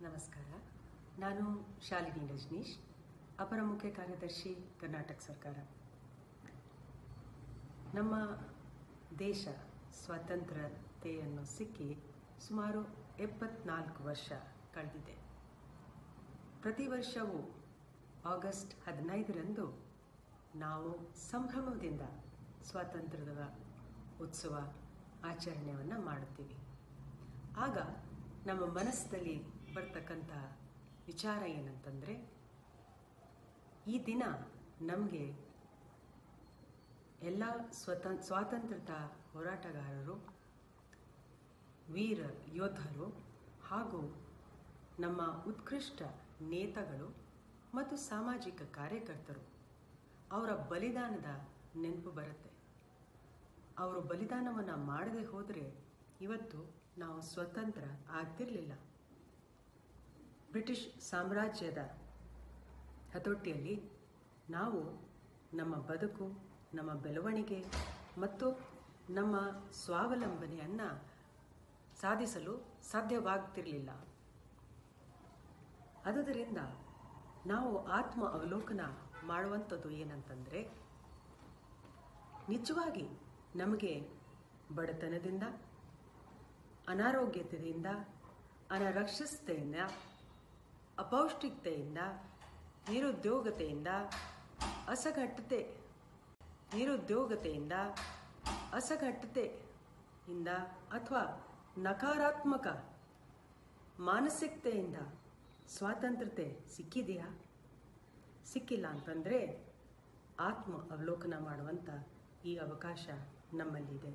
ನಮಸ್ಕಾರ ನಾನು ಶಾಲಿನಿ ರಜನೀಶ್ ಅಪರ ಮುಖ್ಯ ಕಾರ್ಯದರ್ಶಿ ಕರ್ನಾಟಕ ಸರ್ಕಾರ ನಮ್ಮ ದೇಶ ಸ್ವಾತಂತ್ರ್ಯತೆಯನ್ನು ಸಿಕ್ಕಿ ಸುಮಾರು ಎಪ್ಪತ್ನಾಲ್ಕು ವರ್ಷ ಕಳೆದಿದೆ ಪ್ರತಿ ವರ್ಷವೂ ಆಗಸ್ಟ್ ಹದಿನೈದರಂದು ನಾವು ಸಂಭ್ರಮದಿಂದ ಸ್ವಾತಂತ್ರ್ಯದ ಉತ್ಸವ ಆಚರಣೆಯನ್ನು ಮಾಡುತ್ತೀವಿ ಆಗ ನಮ್ಮ ಮನಸ್ಸಿನಲ್ಲಿ ಬರ್ತಕ್ಕಂಥ ವಿಚಾರ ಏನಂತಂದರೆ ಈ ದಿನ ನಮಗೆ ಎಲ್ಲ ಸ್ವತ ಸ್ವಾತಂತ್ರ್ಯದ ಹೋರಾಟಗಾರರು ವೀರ ಯೋಧರು ಹಾಗೂ ನಮ್ಮ ಉತ್ಕೃಷ್ಟ ನೇತಾಗಳು ಮತ್ತು ಸಾಮಾಜಿಕ ಕಾರ್ಯಕರ್ತರು ಅವರ ಬಲಿದಾನದ ನೆನಪು ಬರುತ್ತೆ ಅವರು ಬಲಿದಾನವನ್ನು ಮಾಡದೆ ಹೋದರೆ ಇವತ್ತು ನಾವು ಸ್ವತಂತ್ರ ಆಗ್ತಿರಲಿಲ್ಲ ಬ್ರಿಟಿಷ್ ಸಾಮ್ರಾಜ್ಯದ ಹತೋಟಿಯಲ್ಲಿ ನಾವು ನಮ್ಮ ಬದುಕು ನಮ್ಮ ಬೆಳವಣಿಗೆ ಮತ್ತು ನಮ್ಮ ಸ್ವಾವಲಂಬನೆಯನ್ನು ಸಾಧಿಸಲು ಸಾಧ್ಯವಾಗ್ತಿರಲಿಲ್ಲ ಆದುದರಿಂದ ನಾವು ಆತ್ಮ ಅವಲೋಕನ ಮಾಡುವಂಥದ್ದು ಏನಂತಂದರೆ ನಿಜವಾಗಿ ನಮಗೆ ಬಡತನದಿಂದ ಅನಾರೋಗ್ಯತೆಯಿಂದ ಅನರಕ್ಷಿತತೆಯಿಂದ ಅಪೌಷ್ಟಿಕತೆಯಿಂದ ನಿರುದ್ಯೋಗತೆಯಿಂದ ಅಸಘಟ್ಟತೆ ನಿರುದ್ಯೋಗತೆಯಿಂದ ಅಸಘಟ್ಟತೆಯಿಂದ ಅಥವಾ ನಕಾರಾತ್ಮಕ ಮಾನಸಿಕತೆಯಿಂದ ಸ್ವಾತಂತ್ರ್ಯತೆ ಸಿಕ್ಕಿದೆಯಾ ಸಿಕ್ಕಿಲ್ಲ ಅಂತಂದರೆ ಆತ್ಮ ಅವಲೋಕನ ಮಾಡುವಂಥ ಈ ಅವಕಾಶ ನಮ್ಮಲ್ಲಿದೆ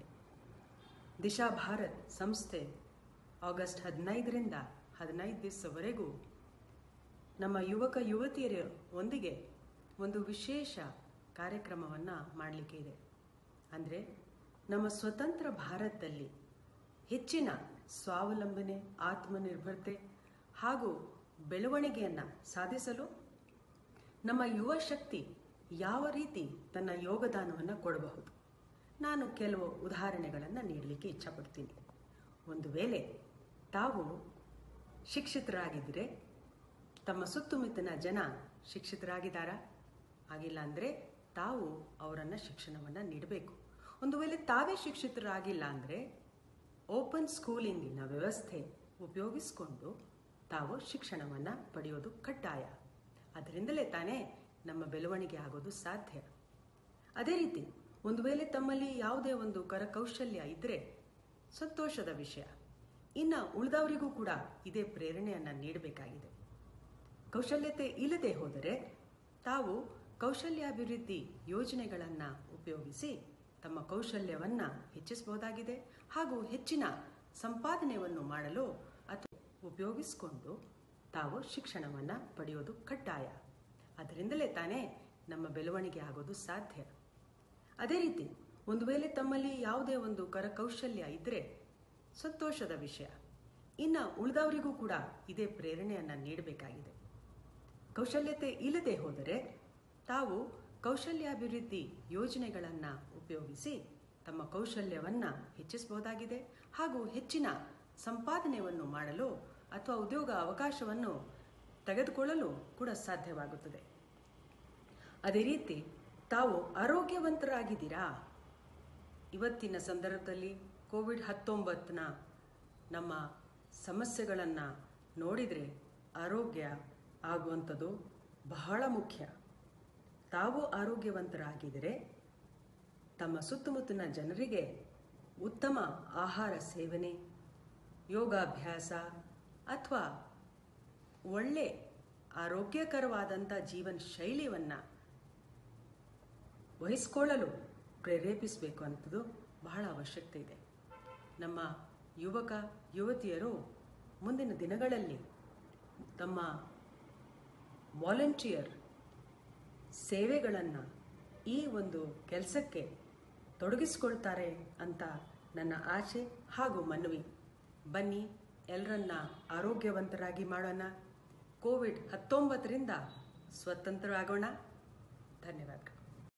ದಿಶಾ ಭಾರತ್ ಸಂಸ್ಥೆ ಆಗಸ್ಟ್ ಹದಿನೈದರಿಂದ ಹದಿನೈದು ದಿವಸವರೆಗೂ ನಮ್ಮ ಯುವಕ ಯುವತಿಯರ ಒಂದಿಗೆ ಒಂದು ವಿಶೇಷ ಕಾರ್ಯಕ್ರಮವನ್ನು ಮಾಡಲಿಕ್ಕೆ ಇದೆ ಅಂದರೆ ನಮ್ಮ ಸ್ವತಂತ್ರ ಭಾರತದಲ್ಲಿ ಹೆಚ್ಚಿನ ಸ್ವಾವಲಂಬನೆ ಆತ್ಮನಿರ್ಭರತೆ ಹಾಗೂ ಬೆಳವಣಿಗೆಯನ್ನು ಸಾಧಿಸಲು ನಮ್ಮ ಯುವ ಶಕ್ತಿ ಯಾವ ರೀತಿ ತನ್ನ ಯೋಗದಾನವನ್ನು ಕೊಡಬಹುದು ನಾನು ಕೆಲವು ಉದಾಹರಣೆಗಳನ್ನು ನೀಡಲಿಕ್ಕೆ ಇಚ್ಛಪಡ್ತೀನಿ ಒಂದು ವೇಳೆ ತಾವು ಶಿಕ್ಷಿತರಾಗಿದ್ದರೆ ತಮ್ಮ ಸುತ್ತಮುತ್ತಲಿನ ಜನ ಶಿಕ್ಷಿತರಾಗಿದ್ದಾರಾ ಆಗಿಲ್ಲ ಅಂದರೆ ತಾವು ಅವರನ್ನು ಶಿಕ್ಷಣವನ್ನು ನೀಡಬೇಕು ಒಂದು ವೇಳೆ ತಾವೇ ಶಿಕ್ಷಿತರಾಗಿಲ್ಲ ಅಂದರೆ ಓಪನ್ ಸ್ಕೂಲಿಂಗಿನ ವ್ಯವಸ್ಥೆ ಉಪಯೋಗಿಸಿಕೊಂಡು ತಾವು ಶಿಕ್ಷಣವನ್ನು ಪಡೆಯೋದು ಕಡ್ಡಾಯ ಅದರಿಂದಲೇ ತಾನೇ ನಮ್ಮ ಬೆಳವಣಿಗೆ ಆಗೋದು ಸಾಧ್ಯ ಅದೇ ರೀತಿ ಒಂದು ವೇಳೆ ತಮ್ಮಲ್ಲಿ ಯಾವುದೇ ಒಂದು ಕರಕೌಶಲ್ಯ ಇದ್ದರೆ ಸಂತೋಷದ ವಿಷಯ ಇನ್ನು ಉಳಿದವರಿಗೂ ಕೂಡ ಇದೇ ಪ್ರೇರಣೆಯನ್ನು ನೀಡಬೇಕಾಗಿದೆ ಕೌಶಲ್ಯತೆ ಇಲ್ಲದೆ ಹೋದರೆ ತಾವು ಕೌಶಲ್ಯಾಭಿವೃದ್ಧಿ ಯೋಜನೆಗಳನ್ನು ಉಪಯೋಗಿಸಿ ತಮ್ಮ ಕೌಶಲ್ಯವನ್ನು ಹೆಚ್ಚಿಸಬಹುದಾಗಿದೆ ಹಾಗೂ ಹೆಚ್ಚಿನ ಸಂಪಾದನೆಯನ್ನು ಮಾಡಲು ಅಥವಾ ಉಪಯೋಗಿಸಿಕೊಂಡು ತಾವು ಶಿಕ್ಷಣವನ್ನು ಪಡೆಯೋದು ಕಡ್ಡಾಯ ಅದರಿಂದಲೇ ತಾನೇ ನಮ್ಮ ಬೆಳವಣಿಗೆ ಆಗೋದು ಸಾಧ್ಯ ಅದೇ ರೀತಿ ಒಂದು ವೇಳೆ ತಮ್ಮಲ್ಲಿ ಯಾವುದೇ ಒಂದು ಕರಕೌಶಲ್ಯ ಇದ್ದರೆ ಸಂತೋಷದ ವಿಷಯ ಇನ್ನು ಉಳಿದವರಿಗೂ ಕೂಡ ಇದೇ ಪ್ರೇರಣೆಯನ್ನು ನೀಡಬೇಕಾಗಿದೆ ಕೌಶಲ್ಯತೆ ಇಲ್ಲದೆ ಹೋದರೆ ತಾವು ಕೌಶಲ್ಯಾಭಿವೃದ್ಧಿ ಯೋಜನೆಗಳನ್ನು ಉಪಯೋಗಿಸಿ ತಮ್ಮ ಕೌಶಲ್ಯವನ್ನು ಹೆಚ್ಚಿಸಬಹುದಾಗಿದೆ ಹಾಗೂ ಹೆಚ್ಚಿನ ಸಂಪಾದನೆಯನ್ನು ಮಾಡಲು ಅಥವಾ ಉದ್ಯೋಗ ಅವಕಾಶವನ್ನು ತೆಗೆದುಕೊಳ್ಳಲು ಕೂಡ ಸಾಧ್ಯವಾಗುತ್ತದೆ ಅದೇ ರೀತಿ ತಾವು ಆರೋಗ್ಯವಂತರಾಗಿದ್ದೀರಾ ಇವತ್ತಿನ ಸಂದರ್ಭದಲ್ಲಿ ಕೋವಿಡ್ ಹತ್ತೊಂಬತ್ತನ ನಮ್ಮ ಸಮಸ್ಯೆಗಳನ್ನು ನೋಡಿದರೆ ಆರೋಗ್ಯ ಆಗುವಂಥದ್ದು ಬಹಳ ಮುಖ್ಯ ತಾವು ಆರೋಗ್ಯವಂತರಾಗಿದ್ದರೆ ತಮ್ಮ ಸುತ್ತಮುತ್ತಲಿನ ಜನರಿಗೆ ಉತ್ತಮ ಆಹಾರ ಸೇವನೆ ಯೋಗಾಭ್ಯಾಸ ಅಥವಾ ಒಳ್ಳೆ ಆರೋಗ್ಯಕರವಾದಂಥ ಜೀವನ ಶೈಲಿಯನ್ನು ವಹಿಸ್ಕೊಳ್ಳಲು ಪ್ರೇರೇಪಿಸಬೇಕು ಅಂಥದ್ದು ಬಹಳ ಅವಶ್ಯಕತೆ ಇದೆ ನಮ್ಮ ಯುವಕ ಯುವತಿಯರು ಮುಂದಿನ ದಿನಗಳಲ್ಲಿ ತಮ್ಮ ವಾಲಂಟಿಯರ್ ಸೇವೆಗಳನ್ನು ಈ ಒಂದು ಕೆಲಸಕ್ಕೆ ತೊಡಗಿಸ್ಕೊಳ್ತಾರೆ ಅಂತ ನನ್ನ ಆಸೆ ಹಾಗೂ ಮನವಿ ಬನ್ನಿ ಎಲ್ಲರನ್ನ ಆರೋಗ್ಯವಂತರಾಗಿ ಮಾಡೋಣ ಕೋವಿಡ್ ಹತ್ತೊಂಬತ್ತರಿಂದ ಸ್ವತಂತ್ರ ಆಗೋಣ ಧನ್ಯವಾದಗಳು